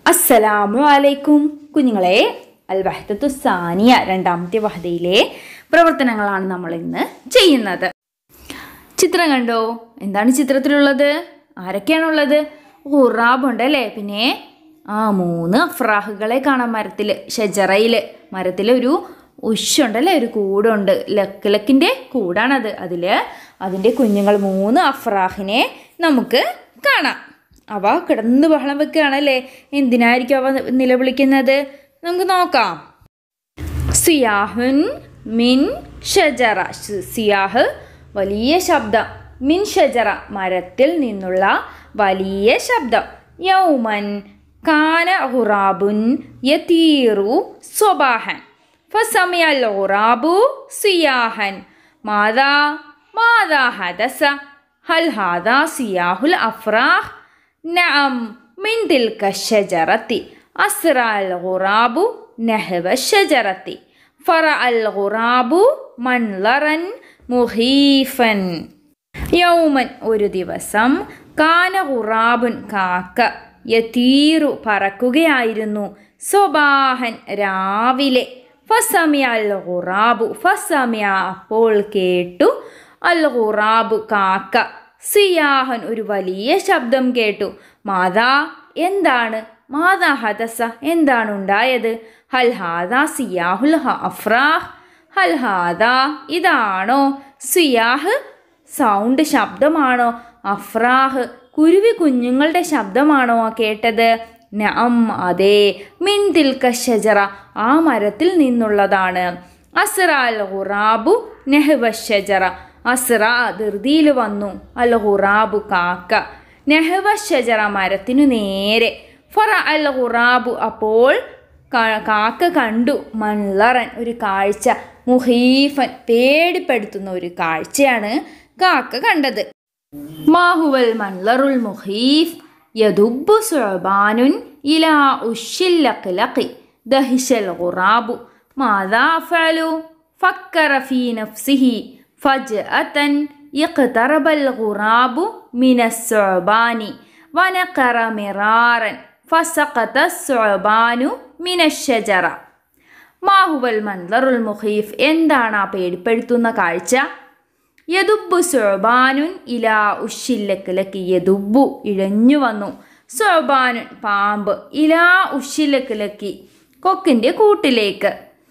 അസ്സലാമു അലൈക്കും കുഞ്ഞുങ്ങളെ അൽ വഹദത്തു സാനിയ രണ്ടാമത്തെ വഹദയിലെ പ്രവർത്തനങ്ങളാണ് നമ്മൾ ഇന്ന് ചെയ്യുന്നത് ചിത്രം കണ്ടോ എന്താണ് ചിത്രത്തിലുള്ളത് ആരൊക്കെയാണുള്ളത് ഉറാബുണ്ട് അല്ലേ പിന്നെ ആ മൂന്ന് അഫ്രാഹുകളെ കാണാം മരത്തിൽ ഷജറയിൽ മരത്തിൽ ഒരു ഉഷുണ്ടല്ലേ ഒരു കൂടുണ്ട് ലക്ക് ലക്കിൻ്റെ കൂടാണത് അതിൽ അതിൻ്റെ കുഞ്ഞുങ്ങൾ മൂന്ന് അഫ്രാഹിനെ നമുക്ക് കാണാം അവ കിടന്ന് ബഹളം വെക്കുകയാണല്ലേ എന്തിനായിരിക്കും അവ നിലവിളിക്കുന്നത് നമുക്ക് നോക്കാം സിയാഹുൻ മിൻ ഷജറ ഷ്- സിയാഹ് വലിയ ശബ്ദം മിൻ ഷജറ മരത്തിൽ നിന്നുള്ള വലിയ ശബ്ദം യൗമൻ കാന ഹുറാബുൻ യതീറു സ്വബാഹൻ فسمع الغراب صياحا ماذا ماذا حدث هل هذا صياح الأفراح نعم من تلك الشجرة أسرع الغراب نحو الشجرة فرأى الغراب منظرا مخيفا യൗമൻ ഒരു ദിവസം കാന ഹുറാബുൻ കാക്ക യതീറു പറക്കുകയായിരുന്നു സ്വബാഹൻ രാവിലെ ഫസമിയ അൽ ഹുറാബു ഫസമിയ അപ്പോൾ കേട്ടു അൽ ഹുറാബു കാക്ക സിയാഹൻ ഒരു വലിയ ശബ്ദം കേട്ടു മാതാ എന്താണ് മാതാ ഹദസ എന്താണ് ഉണ്ടായത് ഹൽ ഹാദാ സിയാഹുൽ ഹ അഫ്രാഹ് ഹൽ ഹാദാ ഇതാണോ സിയാഹ് സൗണ്ട് ശബ്ദമാണോ അഫ്രാഹ് കുരുവി കുഞ്ഞുങ്ങളുടെ ശബ്ദമാണോ ആ കേട്ടത് നഅം അതെ മിൻ തിൽക ഷജറ ആ മരത്തിൽ നിന്നുള്ളതാണ് അസ്റ അൽ ഹുറാബു നെഹ്വ ഷജറ അസ്റ ധൃതിയിൽ വന്നു അൽ ഹുറാബു കാക്ക നെഹ്വ ഷജറ മരത്തിനു നേരെ ഫറ അൽ ഹുറാബു അപ്പോൾ കാ- കാക്ക കണ്ടു മൺലറൻ ഒരു കാഴ്ച മുഹീഫൻ പേടിപ്പെടുത്തുന്ന ഒരു കാഴ്ചയാണ് കാക്ക കണ്ടത് മാഹുവൽ മൺലറുൽ മുഹീഫ് യദുബു സുഅബാനുൻ ഇലാ ഉഷില്ലഖ്ലഖി ദഹിശൽ ഗുറാബു മാതാ ഫഅലു ഫക്കറ ഫീ നഫ്സിഹി ഫജ്അതൻ يقترب الغراب من الثعبان ونقر مرارا فسقط الثعبان من الشجرة മാഹുവൽ മൻലറുൽ മുഖീഫ് എന്താണ് ആ പേടിപ്പെടുത്തുന്ന കാഴ്ച യദുബു സൊബാനുൻ ഇലാ ഉഷില്ലക്കിലക്ക് യദുബു ഇഴഞ്ഞു വന്നു സൊബാനുൻ പാമ്പ് ഇലാ ഉഷില്ലക്കിലക്കി കൊക്കിൻ്റെ കൂട്ടിലേക്ക്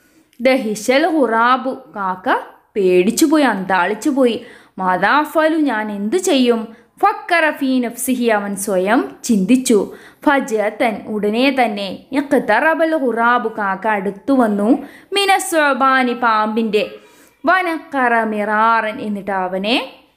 ദഹിശൽ ഹുറാബു കാക്ക പേടിച്ചു പോയി അന്താളിച്ചു പോയി മാതാഫലു ഞാൻ എന്തു ചെയ്യും ഫക്കറ ഫീ നഫ്സിഹി അവൻ സ്വയം ചിന്തിച്ചു ഫജതൻ ഉടനെ തന്നെ ഇഖ്തറബൽ ഹുറാബു കാക്ക അടുത്തു വന്നു മിനസ്വബാനി പാമ്പിൻ്റെ വനക്കറ മിറാറൻ എന്നിട്ട് അവനെ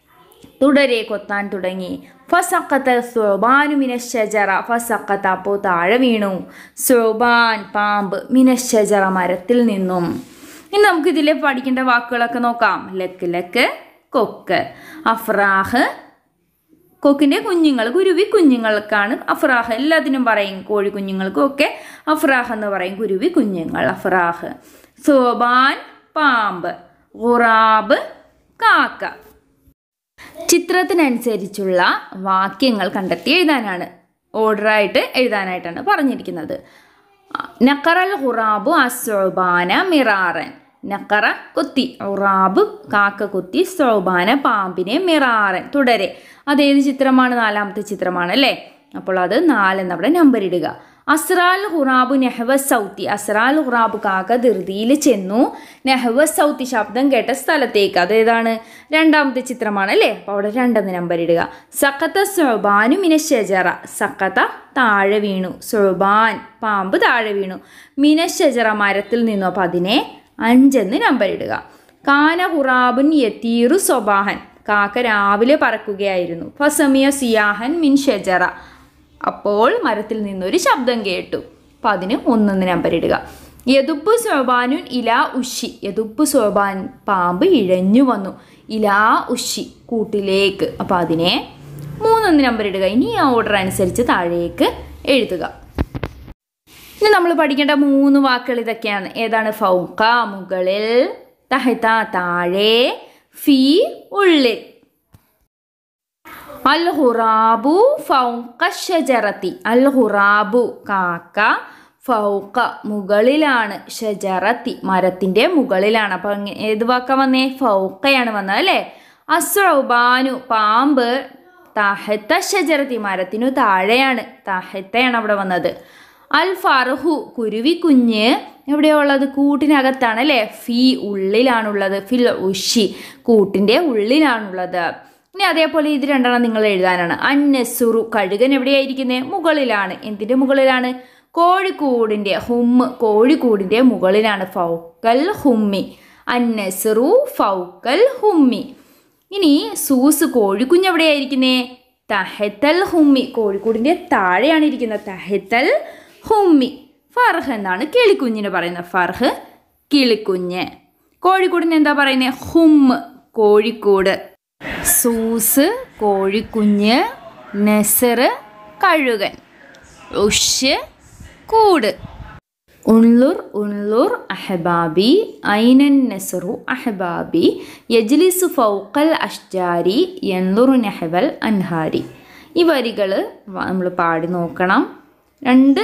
തുടരെ കൊത്താൻ തുടങ്ങി ഫസക്കത്ത സോബാനു മിനശജറ ഫസക്കത്ത അപ്പോൾ താഴെ വീണു സോബാൻ പാമ്പ് മിനശജറ മരത്തിൽ നിന്നും ഇനി നമുക്ക് ഇതിലെ പഠിക്കേണ്ട വാക്കുകളൊക്കെ നോക്കാം ലക്ക് ലക്ക് കൊക്ക് അഫ്രാഹ് കൊക്കിൻ്റെ കുഞ്ഞുങ്ങൾ കുരുവി കുഞ്ഞുങ്ങൾക്കാണ് അഫ്രാഹ് എല്ലാത്തിനും പറയും കോഴി കുഞ്ഞുങ്ങൾക്കും ഒക്കെ അഫ്രാഹ് എന്ന് പറയും കുരുവി കുഞ്ഞുങ്ങൾ അഫ്രാഹ് സോബാൻ പാമ്പ് ഗുറാബ് കാക്ക ചിത്രത്തിനനുസരിച്ചുള്ള വാക്യങ്ങൾ കണ്ടെത്തി എഴുതാനാണ് ഓർഡറായിട്ട് എഴുതാനായിട്ടാണ് പറഞ്ഞിരിക്കുന്നത് നക്കറൽ ഹുറാബു അസോബാന മിറാറൻ നക്കറ കുത്തി ഉറാബ് കാക്ക കുത്തി സോബാന പാമ്പിനെ മിറാറൻ തുടരെ അതേത് ചിത്രമാണ് നാലാമത്തെ ചിത്രമാണ് അല്ലേ അപ്പോൾ അത് നാലെന്ന് അവിടെ നമ്പർ ഇടുക അസ്രാൽ ഹുറാബു നെഹ്വ സൗത്തി അസ്രാൽ ഹുറാബു കാക്ക ധൃതിയിൽ ചെന്നു നെഹ്വ സൗത്തി ശബ്ദം കേട്ട സ്ഥലത്തേക്ക് അതേതാണ് രണ്ടാമത്തെ ചിത്രമാണ് അല്ലേ അപ്പോൾ അവിടെ രണ്ടെന്ന് നമ്പർ ഇടുക സക്കത്ത സൊബാനു മിന ഷജറ സക്കത്ത താഴെ വീണു സൊബാൻ പാമ്പ് താഴെ വീണു മിന ഷജറ മരത്തിൽ നിന്നു അപ്പോൾ അതിനെ അഞ്ചെന്ന് നമ്പർ ഇടുക കാന ഹുറാബുൻ യത്തീറു സ്വബാഹൻ കാക്ക രാവിലെ പറക്കുകയായിരുന്നു ഫസമിയ സിയാഹൻ മിൻ ഷജറ അപ്പോൾ മരത്തിൽ നിന്നൊരു ശബ്ദം കേട്ടു അപ്പം അതിന് ഒന്നൊന്ന് നമ്പർ ഇടുക യദുബ് സോബാനുൻ ഇലാ ഉഷി യദുബ് സോബാൻ പാമ്പ് ഇഴഞ്ഞു വന്നു ഇലാ ഉഷി കൂട്ടിലേക്ക് അപ്പോൾ അതിനെ മൂന്നൊന്ന് നമ്പർ ഇടുക ഇനി ആ ഓർഡർ അനുസരിച്ച് താഴേക്ക് എഴുതുക ഇനി നമ്മൾ പഠിക്കേണ്ട മൂന്ന് വാക്കുകൾ ഇതൊക്കെയാണ് ഏതാണ് ഫൗക്ക മുകളിൽ തഹത്ത താഴെ ഫി ഉള്ളിൽ അൽ ഹുറാബു ഫൗക ഷജറത്തി അൽ ഹുറാബു കാക്ക ഫൗക മുകളിലാണ് ഷജറത്തി മരത്തിൻ്റെ മുകളിലാണ് അപ്പം അങ്ങ- ഏത് വാക്ക വന്നേ ഫൗക്കയാണ് വന്നത് അല്ലേ അസ്രൗബാനു പാമ്പ് താഹത്ത ഷജറത്തി മരത്തിനു താഴെയാണ് താഹത്തയാണ് അവിടെ വന്നത് അൽ ഫർഹു കുരുവി കുഞ്ഞ് എവിടെയാ ഉള്ളത് കൂട്ടിനകത്താണ് അല്ലേ ഫി ഉള്ളിലാണുള്ളത് ഫിൽ ഉഷി കൂട്ടിൻ്റെ ഉള്ളിലാണുള്ളത് ഇനി അതേപോലെ ഇത് രണ്ടെണ്ണം നിങ്ങൾ എഴുതാനാണ് അന്നസുറു കഴുകൻ എവിടെയായിരിക്കുന്നത് മുകളിലാണ് എന്തിൻ്റെ മുകളിലാണ് കോഴിക്കൂടിൻ്റെ ഹുമ്മ് കോഴിക്കൂടിൻ്റെ മുകളിലാണ് ഫൗക്കൽ ഹുമ്മി അന്നസുറു ഫൗക്കൽ ഹുമ്മി ഇനി സൂസ് കോഴിക്കുഞ്ഞ് എവിടെയായിരിക്കുന്നേ തഹത്തൽ ഹുമ്മി കോഴിക്കൂടിൻ്റെ താഴെയാണ് ഇരിക്കുന്നത് തഹത്തൽ ഹുമ്മി ഫർഹ് എന്നാണ് കിളിക്കുഞ്ഞിന് പറയുന്നത് ഫർഹ് കിളിക്കുഞ്ഞ് കോഴിക്കൂടിന് എന്താ പറയുന്നത് ഹുമ്മ് കോഴിക്കൂട് സൂസ് കോഴിക്കുഞ്ഞ് നെസറ് കഴുകൻ ഉഷ് കൂട് ഉൺലുർ ഉൺലുർ അഹബാബി ഐനൻ നെസറു അഹബാബി യജ്ലിസു ഫൗക്കൽ അഷ്ജാരി യൻലുറു നെഹവൽ അൻഹാരി ഈ വരികൾ നമ്മൾ പാടി നോക്കണം രണ്ട്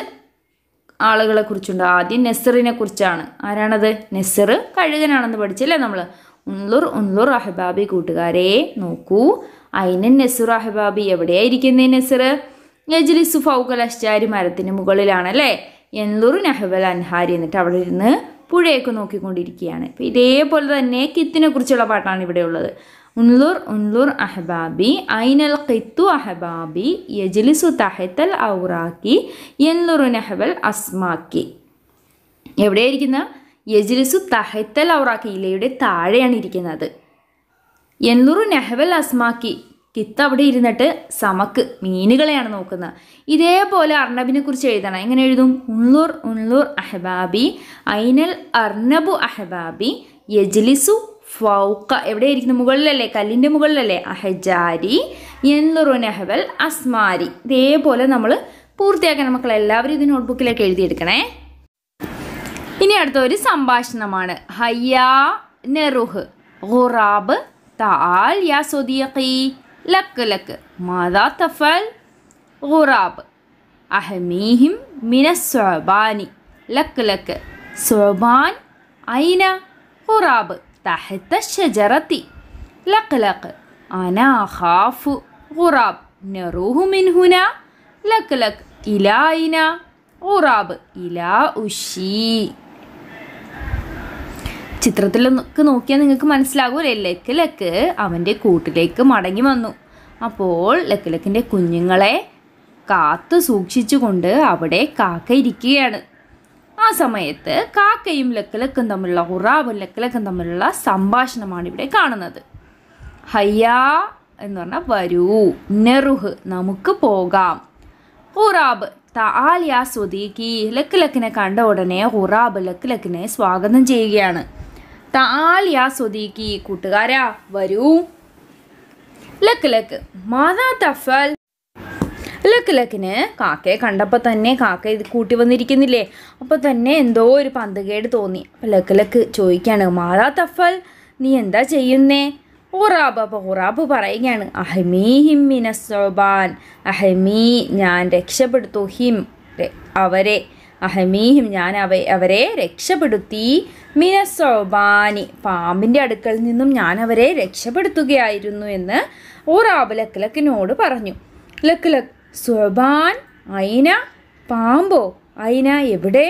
ആളുകളെ കുറിച്ചുണ്ട് ആദ്യം നെസറിനെ കുറിച്ചാണ് ആരാണത് നെസർ കഴുകനാണെന്ന് പഠിച്ചല്ലേ നമ്മൾ ഉൺലുർ ഉൺലുർ അഹബാബി കൂട്ടുകാരെ നോക്കൂ ഐനൻ നെസുർ അഹബാബി എവിടെയായിരിക്കുന്നേ നെസർ യജ്ലിസു ഫൗക്കൽ അഷ്ജാരി മരത്തിന് മുകളിലാണല്ലേ എൻലുർ നഹബൽ അൻഹാരി എന്നിട്ട് അവിടെ ഇരുന്ന് പുഴയൊക്കെ നോക്കിക്കൊണ്ടിരിക്കുകയാണ് അപ്പം ഇതേപോലെ തന്നെ കിത്തിനെ കുറിച്ചുള്ള പാട്ടാണ് ഇവിടെ ഉള്ളത് ഉൻലുർ ഉൻലുർ അഹബാബി ഐനൽ ഖിത്തു അഹബാബി യജ്ലിസു തഹത്തൽ ഔറാക്കി എൻലുറു നഹബൽ അസ്മാക്കി എവിടെയായിരിക്കുന്ന യജ്ലിസു തഹത്തൽ ഔറാക്കി ഇലയുടെ താഴെയാണ് ഇരിക്കുന്നത് എന്നുറു നെഹവൽ അസ്മാക്കി കിത്ത് അവിടെ ഇരുന്നിട്ട് സമക്ക് മീനുകളെയാണ് നോക്കുന്നത് ഇതേപോലെ അർണബിനെ കുറിച്ച് എഴുതണം എങ്ങനെ എഴുതും ഉള്ളൂർ ഉള്ളൂർ അഹബാബി ഐനൽ അർണബു അഹബാബി യജ്ലിസു ഫൗക്ക എവിടെയായിരിക്കുന്നു മുകളിലല്ലേ കല്ലിൻ്റെ മുകളിലല്ലേ അഹജാരി എന്നുറു നെഹവൽ അസ്മാരി ഇതേപോലെ നമ്മൾ പൂർത്തിയാക്കണം മക്കൾ എല്ലാവരും ഇത് നോട്ട്ബുക്കിലേക്ക് എഴുതിയെടുക്കണേ ഇനി അടുത്ത ഒരു സംഭാഷണമാണ് ഹയ്യാ നെറുഹ് ഗുറാബ് താൽ യാ സ്വദീഖി ലക്ക് ലക്ക് മാതാ തഫൽ ഗുറാബ് അഹമീഹിം മിന സ്വബാനി ലക്ക് ലക്ക് സ്വബാൻ ഐന ഗുറാബ് തഹത്ത ഷജറത്തി ലക്ക് ലക്ക് അന ഖാഫു ഗുറാബ് നെറുഹു മിൻ ഹുന ലക്ക് ലക്ക് ഇലാ ഐന ഗുറാബ് ഇലാ ഉഷി ചിത്രത്തിലൊക്കെ നോക്കിയാൽ നിങ്ങൾക്ക് മനസ്സിലാകൂലേ ലക്ക് ലക്ക് അവൻ്റെ കൂട്ടിലേക്ക് മടങ്ങി വന്നു അപ്പോൾ ലക്ക് ലക്കിൻ്റെ കുഞ്ഞുങ്ങളെ കാത്തു സൂക്ഷിച്ചുകൊണ്ട് അവിടെ കാക്ക ഇരിക്കുകയാണ് ആ സമയത്ത് കാക്കയും ലക്ക് ലക്കും തമ്മിലുള്ള ഹുറാബും ലക്ക് ലക്കും തമ്മിലുള്ള സംഭാഷണമാണ് ഇവിടെ കാണുന്നത് ഹയ്യാ എന്ന് പറഞ്ഞാൽ വരൂ നെറുഹ് നമുക്ക് പോകാം ഹുറാബ് താൽ യാ സ്വദീഖി ലക്ക് ലക്കിനെ കണ്ട ഉടനെ ഹുറാബ് ലക്ക് ലക്കിനെ സ്വാഗതം ചെയ്യുകയാണ് താൽ യാ സ്വദീഖി കൂട്ടുകാരാ വരൂ ലക്ക് ലക്ക് മാതാ തഫൽ ലക്ക് ലക്കിന് കാക്കയെ കണ്ടപ്പോൾ തന്നെ കാക്ക ഇത് കൂട്ടി വന്നിരിക്കുന്നില്ലേ അപ്പോൾ തന്നെ എന്തോ ഒരു പന്തുകേട് തോന്നി അപ്പോൾ ലക്ക് ലക്ക് ചോദിക്കാണ് മാതാ തഫൽ നീ എന്താ ചെയ്യുന്നേ ഉറാബ് അപ്പോൾ ഉറാബ് പറയുകയാണ് അഹമീ ഹിം മിനസ്സോബാൻ അഹമീ ഞാൻ രക്ഷപ്പെടുത്തു ഹിം രെ- അവരെ അഹമീഹിം ഞാൻ അവ അവരെ രക്ഷപ്പെടുത്തി മിനസ്സോബാനി പാമ്പിൻ്റെ അടുക്കൽ നിന്നും ഞാൻ അവരെ രക്ഷപ്പെടുത്തുകയായിരുന്നു എന്ന് ഉറാബ് ലക്ക് ലക്കിനോട് പറഞ്ഞു ലക്ക് ലക്ക് സ്വബാൻ ഐന പാമ്പോ ഐന എവിടെ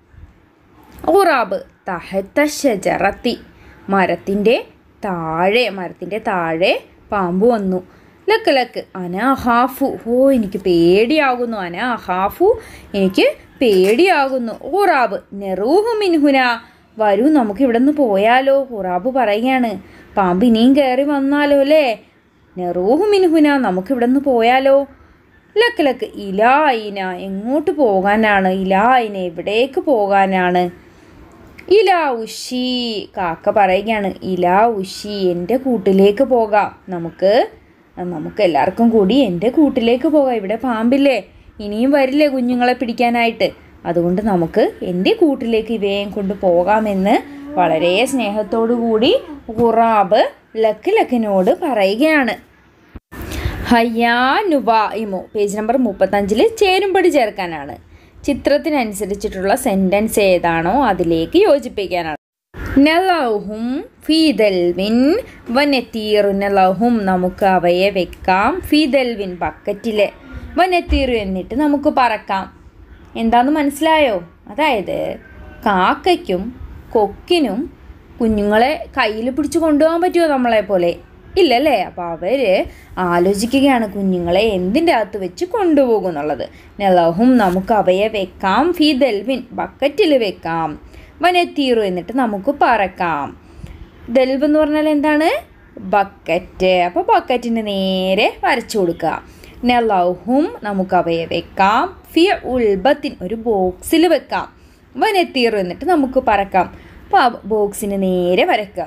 ഉറാബ് തഹത്ത ഷജറത്തി മരത്തിൻ്റെ താഴെ മരത്തിൻ്റെ താഴെ പാമ്പ് വന്നു ലക്ക് ലക്ക് അന അഹാഫു ഓ എനിക്ക് പേടിയാകുന്നു അന അഹാഫു എനിക്ക് പേടിയാകുന്നു ഉറാബ് നെറൂഹു മിൻഹുന വരൂ നമുക്ക് ഇവിടെ നിന്ന് പോയാലോ ഉറാബ് പറയുകയാണ് പാമ്പ് ഇനിയും കയറി വന്നാലോ അല്ലേ നെറൂഹു മിൻഹുന നമുക്ക് ഇവിടെ നിന്ന് പോയാലോ ലക്ക് ലക്ക് ഇലാ ഐന എങ്ങോട്ട് പോകാനാണ് ഇലാ ഐന എവിടേക്ക് പോകാനാണ് ഇലാ ഉഷി കാക്ക പറയുകയാണ് ഇലാ ഉഷി എൻ്റെ കൂട്ടിലേക്ക് പോകാം നമുക്ക് നമുക്ക് എല്ലാവർക്കും കൂടി എൻ്റെ കൂട്ടിലേക്ക് പോകാം ഇവിടെ പാമ്പില്ലേ ഇനിയും വരില്ലേ കുഞ്ഞുങ്ങളെ പിടിക്കാനായിട്ട് അതുകൊണ്ട് നമുക്ക് എൻ്റെ കൂട്ടിലേക്ക് ഇവയെയും കൊണ്ട് പോകാമെന്ന് വളരെ സ്നേഹത്തോടു കൂടി ഖുറാബ് ലക്ക് ലക്കിനോട് പറയുകയാണ് ഹയാനുവായിമു പേജ് നമ്പർ മുപ്പത്തഞ്ചിൽ ചേരുംപടി ചേർക്കാനാണ് ചിത്രത്തിനനുസരിച്ചിട്ടുള്ള സെൻറ്റൻസ് ഏതാണോ അതിലേക്ക് യോജിപ്പിക്കാനാണ് നലഹും ഫീദൽവിൻ വനത്തീറു നലഹും നമുക്ക് അവയെ വെക്കാം ഫീദൽവിൻ ബക്കറ്റിൽ വനത്തീറു എന്നിട്ട് നമുക്ക് പറക്കാം എന്താന്ന് മനസ്സിലായോ അതായത് കാക്കയ്ക്കും കൊക്കിനും കുഞ്ഞുങ്ങളെ കയ്യിൽ പിടിച്ച് കൊണ്ടുപോകാൻ പറ്റുമോ നമ്മളെ പോലെ ഇല്ലല്ലേ അപ്പോൾ അവർ ആലോചിക്കുകയാണ് കുഞ്ഞുങ്ങളെ എന്തിൻ്റെ അകത്ത് വെച്ച് കൊണ്ടുപോകും എന്നുള്ളത് നെലഹും നമുക്ക് അവയെ വെക്കാം ഫീദൽവിൻ ബക്കറ്റിൽ വെക്കാം വനത്തീറു എന്നിട്ട് നമുക്ക് പറക്കാം ദൽവ് എന്ന് പറഞ്ഞാൽ എന്താണ് ബക്കറ്റ് അപ്പോൾ ബക്കറ്റിന് നേരെ വരച്ചു കൊടുക്കുക നെലഹും നമുക്ക് അവയെ വെക്കാം ഫി ഉൽബത്തിൻ ഒരു ബോക്സിൽ വെക്കാം വനത്തീറു എന്നിട്ട് നമുക്ക് പറക്കാം അപ്പോൾ ആ ബോക്സിന് നേരെ വരക്കുക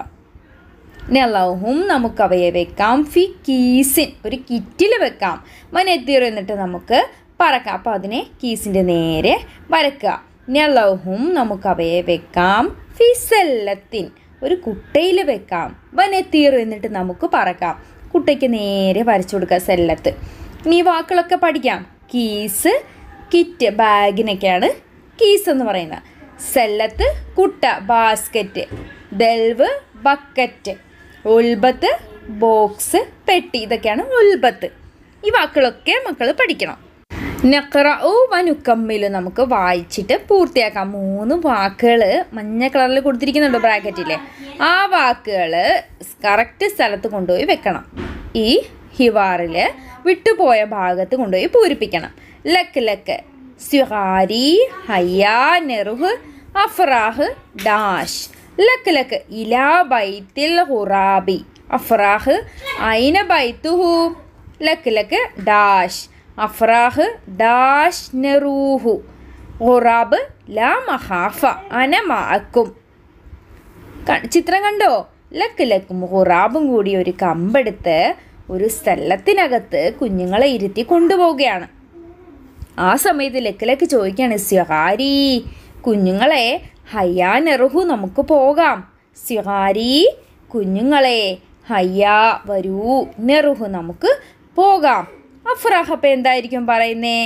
നെലഹും നമുക്ക് അവയെ വെക്കാം ഫി കീസിൻ ഒരു കിറ്റിൽ വെക്കാം വനത്തീറു എന്നിട്ട് നമുക്ക് പറക്കാം അപ്പോൾ അതിനെ കീസിൻ്റെ നേരെ വരക്കുക നെലഹും നമുക്ക് അവയെ വെക്കാം ഫി സെല്ലത്തിൻ ഒരു കുട്ടയിൽ വെക്കാം വനത്തീറു എന്നിട്ട് നമുക്ക് പറക്കാം കുട്ടയ്ക്ക് നേരെ വരച്ചു കൊടുക്കുക സെല്ലത്ത് ഇനി ഈ വാക്കുകളൊക്കെ പഠിക്കാം കീസ് കിറ്റ് ബാഗിനൊക്കെയാണ് കീസ് എന്ന് പറയുന്നത് സെല്ലത്ത് കുട്ട ബാസ്ക്കറ്റ് ദൽവ് ബക്കറ്റ് ഉൽബത്ത് ബോക്സ് പെട്ടി ഇതൊക്കെയാണ് ഉൽബത്ത് ഈ വാക്കുകളൊക്കെ മക്കൾ പഠിക്കണം നക്റഉ വനുക്കമ്മില് നമുക്ക് വായിച്ചിട്ട് പൂർത്തിയാക്കാം മൂന്ന് വാക്കുകൾ മഞ്ഞ കളറിൽ കൊടുത്തിരിക്കുന്നുണ്ട് ബ്രാക്കറ്റിലെ ആ വാക്കുകൾ കറക്റ്റ് സ്ഥലത്ത് കൊണ്ടുപോയി വെക്കണം ഈ ഹിവാറിൽ വിട്ടുപോയ ഭാഗത്ത് കൊണ്ടുപോയി പൂരിപ്പിക്കണം ലക്ക് ലക്ക് സ്യുഹാരി ഹയ്യാ നെറുഹ് അഫ്രാഹ് ഡാഷ് ലക്ക് ലക്ക് ഇലാ ബൈത്തിൽ ഹുറാബി അഫ്രാഹ് ഐന ബൈത്തുഹു ലക്ക് ലക്ക് ഡാഷ് അഫ്രാഹ് ഡാഷ് നെറൂഹു ഹുറാബ് ലാ മഹാഫ അന മാക്കും ചിത്രം കണ്ടോ ലക്ക് ലക്കും ഹുറാബും കൂടി ഒരു കമ്പെടുത്ത് ഒരു സ്ഥലത്തിനകത്ത് കുഞ്ഞുങ്ങളെ ഇരുത്തി കൊണ്ടുപോവുകയാണ് ആ സമയത്ത് ലക്ക് ലക്ക് ചോദിക്കുകയാണ് സ്യഹാരി കുഞ്ഞുങ്ങളെ ഹയ്യാ നെറുഹു നമുക്ക് പോകാം സ്യഹാരി കുഞ്ഞുങ്ങളെ ഹയ്യാ വരൂ നെറുഹു നമുക്ക് പോകാം അഫ്രാഹ് അപ്പം എന്തായിരിക്കും പറയുന്നേ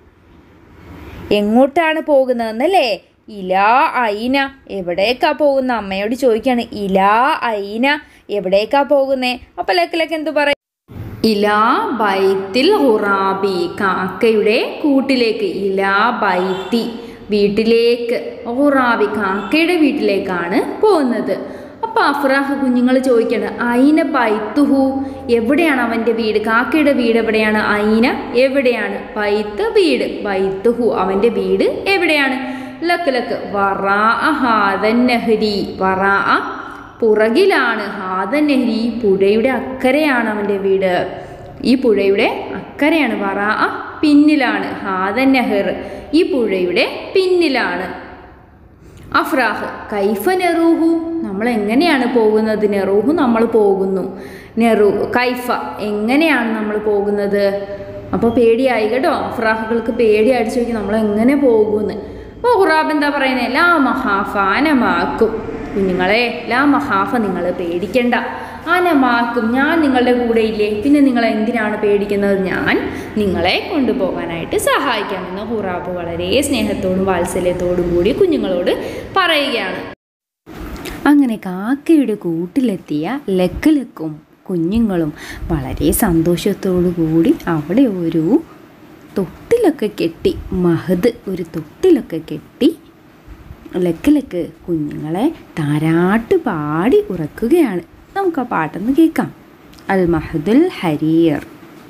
എങ്ങോട്ടാണ് പോകുന്നതെന്നല്ലേ ഇലാ ഐന എവിടേക്കാ പോകുന്ന അമ്മയോട് ചോദിക്കാണ് ഇലാ ഐന എവിടേക്കാ പോകുന്നേ അപ്പൊ ലക്ക് ലക്ക് എന്തു പറയും ഇലാ ബൈത്തിൽ ഹുറാബി കാക്കയുടെ കൂട്ടിലേക്ക് ഇലാ ബൈത്തി വീട്ടിലേക്ക് ഹുറാബി കാക്കയുടെ വീട്ടിലേക്കാണ് പോകുന്നത് അപ്പോൾ അഫ്രാഹ് കുഞ്ഞുങ്ങൾ ചോദിക്കണം ഐന ബൈത്തുഹു എവിടെയാണ് അവൻ്റെ വീട് കാക്കയുടെ വീട് എവിടെയാണ് ഐന എവിടെയാണ് ബൈത്ത് വീട് ബൈത്തുഹു അവൻ്റെ വീട് എവിടെയാണ് ലക്ക് ലക്ക് വറാ ഹാദൻ നെഹ്രി വറാ പുറകിലാണ് ഹാദൻ നെഹ്രി പുഴയുടെ അക്കരെയാണ് അവൻ്റെ വീട് ഈ പുഴയുടെ അക്കരെയാണ് വറാ പിന്നിലാണ് ഹാദൻ നെഹർ ഈ പുഴയുടെ പിന്നിലാണ് അഫ്രാഹ് കൈഫ നെറൂഹു നമ്മൾ എങ്ങനെയാണ് പോകുന്നത് നെറൂഹു നമ്മൾ പോകുന്നു നെറു കൈഫ എങ്ങനെയാണ് നമ്മൾ പോകുന്നത് അപ്പോൾ പേടിയായി കേട്ടോ അഫ്രാഹുകൾക്ക് പേടി അടിച്ചു നോക്കി നമ്മൾ എങ്ങനെ പോകുമെന്ന് അപ്പോൾ ഖുറാബ് എന്താ പറയുന്നത് ലാ മഹാഫ അനമാക്കും കുഞ്ഞുങ്ങളെ ലാ മഹാഫ നിങ്ങൾ പേടിക്കണ്ട അനമാക്കും ഞാൻ നിങ്ങളുടെ കൂടെ ഇല്ലേ പിന്നെ നിങ്ങൾ എന്തിനാണ് പേടിക്കുന്നത് ഞാൻ നിങ്ങളെ കൊണ്ടുപോകാനായിട്ട് സഹായിക്കാമെന്ന് ഖുറാബ് വളരെ സ്നേഹത്തോടും വാത്സല്യത്തോടും കൂടി കുഞ്ഞുങ്ങളോട് പറയുകയാണ് അങ്ങനെ കാക്കയുടെ കൂട്ടിലെത്തിയ ലക്ക് ലക്കും കുഞ്ഞുങ്ങളും വളരെ സന്തോഷത്തോടു കൂടി അവിടെ ഒരു തൊട്ടിലൊക്കെ കെട്ടി മഹദ് ഒരു തൊട്ടിലൊക്കെ കെട്ടി ലക്ക് ലക്ക് കുഞ്ഞുങ്ങളെ താരാട്ട് പാടി ഉറക്കുകയാണ് നമുക്ക് ആ പാട്ടൊന്ന് കേൾക്കാം അൽ മഹദുൽ ഹരീർ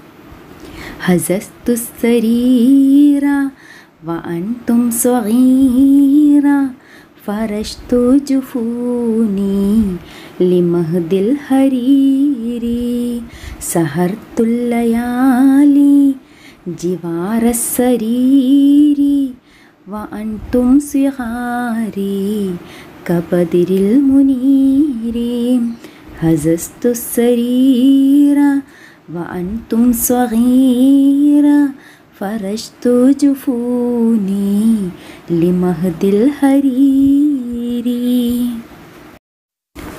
هززت السرير وأنتم صغيرا فرشت جفوني لمهد الحرير سهرت الليالي جوار السرير وأنتم صغاري كبدر المنير هززت السرير وأنتم صغيرا فرشت جفوني لمهد الحرير അടുത്ത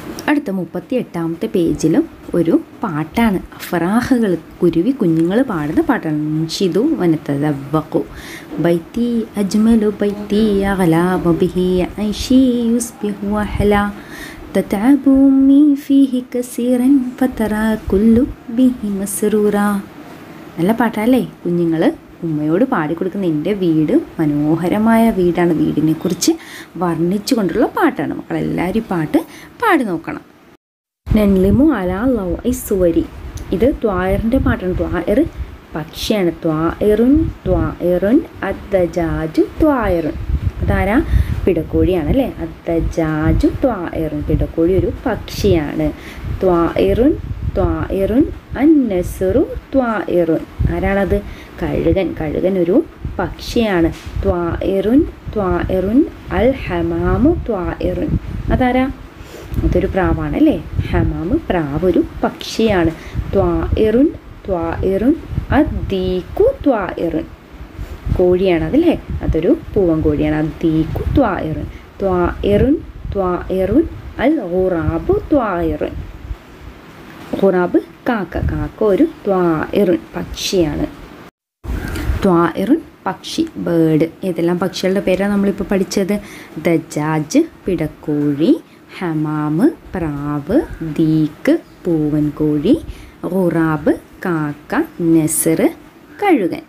അടുത്ത മുപ്പത്തി എട്ടാമത്തെ പേജിലും ഒരു പാട്ടാണ് അഫറാഹകൾ കുരുവി കുഞ്ഞുങ്ങൾ പാടുന്ന പാട്ടാണ് മുൻഷിദു വനത്തവക്കു ബൈത്തി അജ്മലു ബൈത്തി അഗലാബ ബിഹി ഐഷി യുസ്ബിഹു അഹ്ല تتعب أمي فيه كثيرا فترى كل به مسرورا നല്ല പാട്ടല്ലേ കുഞ്ഞുങ്ങൾ ഉമ്മയോട് പാടിക്കൊടുക്കുന്ന എൻ്റെ വീട് മനോഹരമായ വീടാണ് വീടിനെ കുറിച്ച് വർണ്ണിച്ചു കൊണ്ടുള്ള പാട്ടാണ് മക്കളെല്ലാവരും ഈ പാട്ട് പാടി നോക്കണം നെൻലിമു അലാ ലൗ ഐ സുവരി ഇത് ത്വായറിൻ്റെ പാട്ടാണ് ത്വായർ പക്ഷിയാണ് ത്വായറുൻ ത്വായറുൻ അദ്ദജാജു ത്വായറുൻ അതാരാ പിടക്കോഴിയാണ് അല്ലേ അദ്ദജാജു ത്വായറുൻ പിടക്കോഴി ഒരു പക്ഷിയാണ് ത്വായറുൻ ത്വായറുൻ അന്നസുറു ത്വായറുൻ ആരാണത് കഴുകൻ കഴുകൻ ഒരു പക്ഷിയാണ് ത്വായറുൻ ത്വായറുൻ അൽ ഹമാമു ത്വായറുൻ അതാരാ അതൊരു പ്രാവാണ് അല്ലേ ഹമാമ് പ്രാവ് ഒരു പക്ഷിയാണ് ത്വായറുൻ ത്വായറുൻ അദ്ദീക്കു ത്വായറുൻ കോഴിയാണ് അതല്ലേ അതൊരു പൂവൻ കോഴിയാണ് അദ്ദീക്കു ത്വായറുൻ ത്വായറുൻ ത്വായറുൻ അൽ ഗുറാബു ത്വായറുൻ ഖുറാബ് കാക്ക കാക്ക ഒരു ത്വാഇറുൻ പക്ഷിയാണ് ത്വാഇറുൻ പക്ഷി ബേഡ് ഏതെല്ലാം പക്ഷികളുടെ പേരാണ് നമ്മളിപ്പോൾ പഠിച്ചത് ദജാജ് പിടക്കോഴി ഹമാമ് പ്രാവ് ദീക്ക് പൂവൻ കോഴി ഖുറാബ് കാക്ക നെസർ കഴുകൻ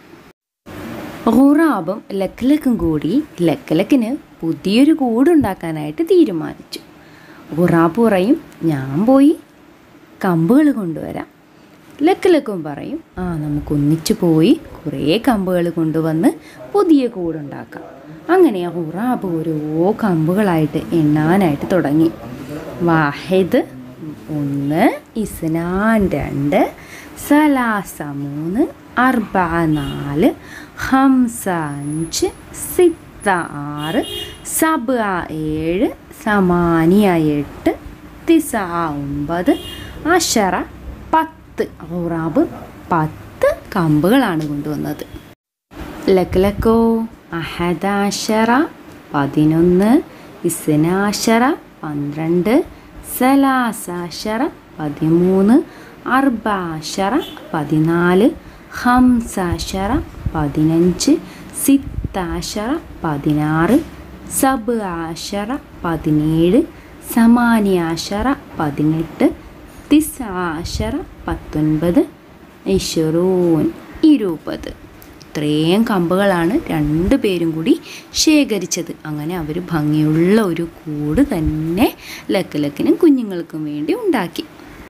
ഖുറാബും ലക്കലക്കും കൂടി ലക്കലക്കിന് പുതിയൊരു കൂടുണ്ടാക്കാനായിട്ട് തീരുമാനിച്ചു ഖുറാബ് പറയും ഞാൻ പോയി കമ്പുകൾ കൊണ്ടുവരാം ലക്കലക്കും പറയും ആ നമുക്ക് ഒന്നിച്ചു പോയി കുറേ കമ്പുകൾ കൊണ്ടുവന്ന് പുതിയ കൂടുണ്ടാക്കാം അങ്ങനെ ആ ഹുറാബ് ഓരോ കമ്പുകളായിട്ട് എണ്ണാനായിട്ട് തുടങ്ങി വാഹിദ് ഒന്ന് ഇസ്നാൻ രണ്ട് സലാസ മൂന്ന് അർബ നാല് ഹംസ അഞ്ച് സിത്ത ആറ് സബ് ഏഴ് സമാനിയ എട്ട് തിസ ഒമ്പത് അഷറ പത്ത് ഖുറാബ് പത്ത് കമ്പുകളാണ് കൊണ്ടുവന്നത് ലക്ലക്കോ അഹദാശറ പതിനൊന്ന് ഇസ്നാശറ പന്ത്രണ്ട് സലാസാശറ പതിമൂന്ന് അർബാശറ പതിനാല് ഹംസാശറ പതിനഞ്ച് സിത്താശറ പതിനാറ് സബ് ആശറ പതിനേഴ് സമാനിയാശറ പതിനെട്ട് തിസാശറ പത്തൊൻപത് ഇഷറൂൻ ഇരുപത് ഇത്രയും കമ്പുകളാണ് രണ്ട് പേരും കൂടി ശേഖരിച്ചത് അങ്ങനെ അവർ ഭംഗിയുള്ള ഒരു കൂട് തന്നെ ലക്കലക്കിനും കുഞ്ഞുങ്ങൾക്കും വേണ്ടി ഉണ്ടാക്കി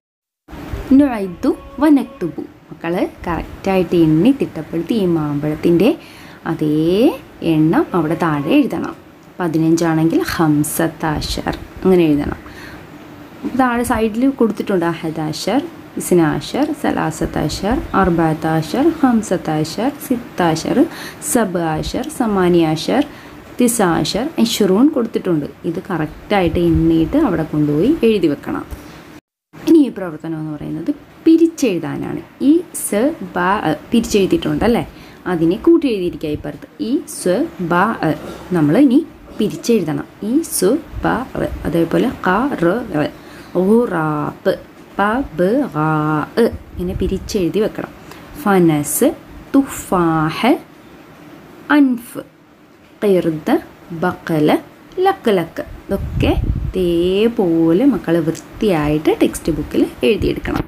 നുഴൈതു വനക്തുബു മക്കൾ കറക്റ്റായിട്ട് എണ്ണി തിട്ടപ്പെടുത്തി ഈ മാമ്പഴത്തിൻ്റെ അതേ എണ്ണം അവിടെ താഴെ എഴുതണം പതിനഞ്ചാണെങ്കിൽ ഹംസത്താശർ അങ്ങനെ എഴുതണം താഴെ സൈഡിൽ കൊടുത്തിട്ടുണ്ട് അഹദാശർ ഇസ്നാശർ സലാസത്താശർ അർബാത്താശർ ഹംസത്താശർ സിത്താശർ സബ് ആശർ സമാനിയാശർ തിസാശർ ഇഷറൂൺ കൊടുത്തിട്ടുണ്ട് ഇത് കറക്റ്റായിട്ട് എണ്ണിയിട്ട് അവിടെ കൊണ്ടുപോയി എഴുതി വെക്കണം ഇനി ഈ പ്രവർത്തനം എന്ന് പറയുന്നത് പിരിച്ചെഴുതാനാണ് ഈ സ് ബ അ പിരിച്ചെഴുതിയിട്ടുണ്ട് അല്ലേ അതിനെ കൂട്ടി എഴുതിയിരിക്കുക ഇപ്പുറത്ത് ഈ സ് ബ അ നമ്മൾ ഇനി പിരിച്ചെഴുതണം ഈ സു ബ റ് അതേപോലെ ക റ് റ് റാപ്പ് പ ബ് റാ ഇ ഇങ്ങനെ പിരിച്ചെഴുതി വെക്കണം ഫനസ് തുഫാഹ് അൻഫ് qiർദ് ബക്കല് ലക്ക് ലക്ക് ഇതൊക്കെ ഇതേപോലെ മക്കൾ വൃത്തിയായിട്ട് ടെക്സ്റ്റ് ബുക്കിൽ എഴുതിയെടുക്കണം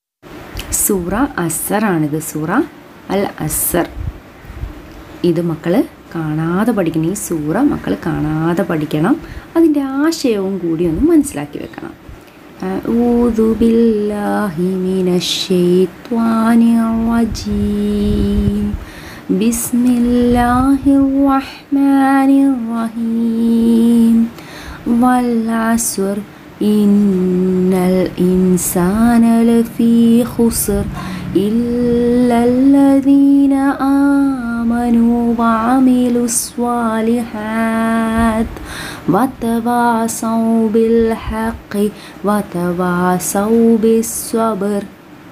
സൂറ അസറാണിത് സൂറ അൽ അസർ ഇത് മക്കൾ കാണാതെ പഠിക്കണം ഈ സൂറ മക്കൾ കാണാതെ പഠിക്കണം അതിൻ്റെ ആശയവും കൂടി ഒന്ന് മനസ്സിലാക്കി വെക്കണം أعوذ بالله من الشيطان الرجيم بسم الله الرحمن الرحيم والعصر إن الإنسان لفي خسر إلا الذين آمنوا وعملوا الصالحات وتواصوا بالحق وتواصوا بالصبر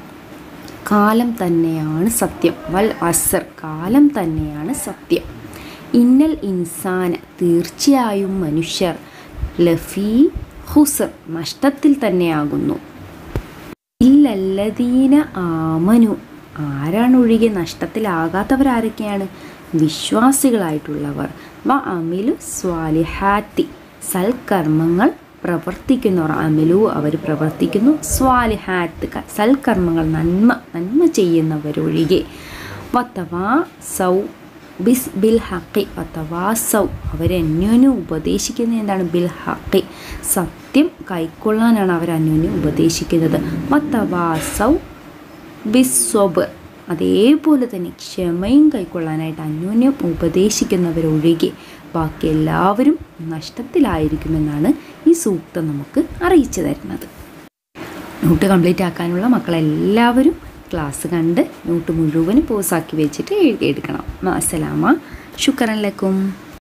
കാലം തന്നെയാണ് സത്യം വൽ അസർ കാലം തന്നെയാണ് സത്യം ഇന്നൽ ഇൻസാന തീർച്ചയായും മനുഷ്യർ ലഫി ഹുസർ നഷ്ടത്തിൽ തന്നെയാകുന്നു ഇല്ലല്ലദീന ആമനു ആരാണ് ഒഴികെ നഷ്ടത്തിലാകാത്തവരാരൊക്കെയാണ് വിശ്വാസികളായിട്ടുള്ളവർ വ അമിലു സ്വാലിഹാത്തി സൽക്കർമ്മങ്ങൾ പ്രവർത്തിക്കുന്നവർ അമിലു അവർ പ്രവർത്തിക്കുന്നു സ്വാലിഹാത്ത് ക- സൽക്കർമ്മങ്ങൾ നന്മ നന്മ ചെയ്യുന്നവരൊഴികെ വത്തവാ സൗ ബിസ് ബിൽ ഹക്കി വത്തവാ സൗ അവരന്യോന്യം ഉപദേശിക്കുന്നത് എന്താണ് ബിൽ ഹക്കി സത്യം കൈക്കൊള്ളാനാണ് അവർ അന്യോന്യം ഉപദേശിക്കുന്നത് വത്തവാ സൗ ബിസ്വബ് അതേപോലെ തന്നെ ക്ഷമയും കൈക്കൊള്ളാനായിട്ട് അന്യോന്യം ഉപദേശിക്കുന്നവരൊഴികെ ബാക്കി എല്ലാവരും നഷ്ടത്തിലായിരിക്കുമെന്നാണ് ഈ സൂക്തം നമുക്ക് അറിയിച്ചു തരുന്നത് നോട്ട് കംപ്ലീറ്റ് ആക്കാനുള്ള മക്കളെല്ലാവരും ക്ലാസ് കണ്ട് നോട്ട് മുഴുവനും പോസാക്കി വെച്ചിട്ട് എഴുതിയെടുക്കണം അസ്സലാമ ശുക്രൻ ലക്കും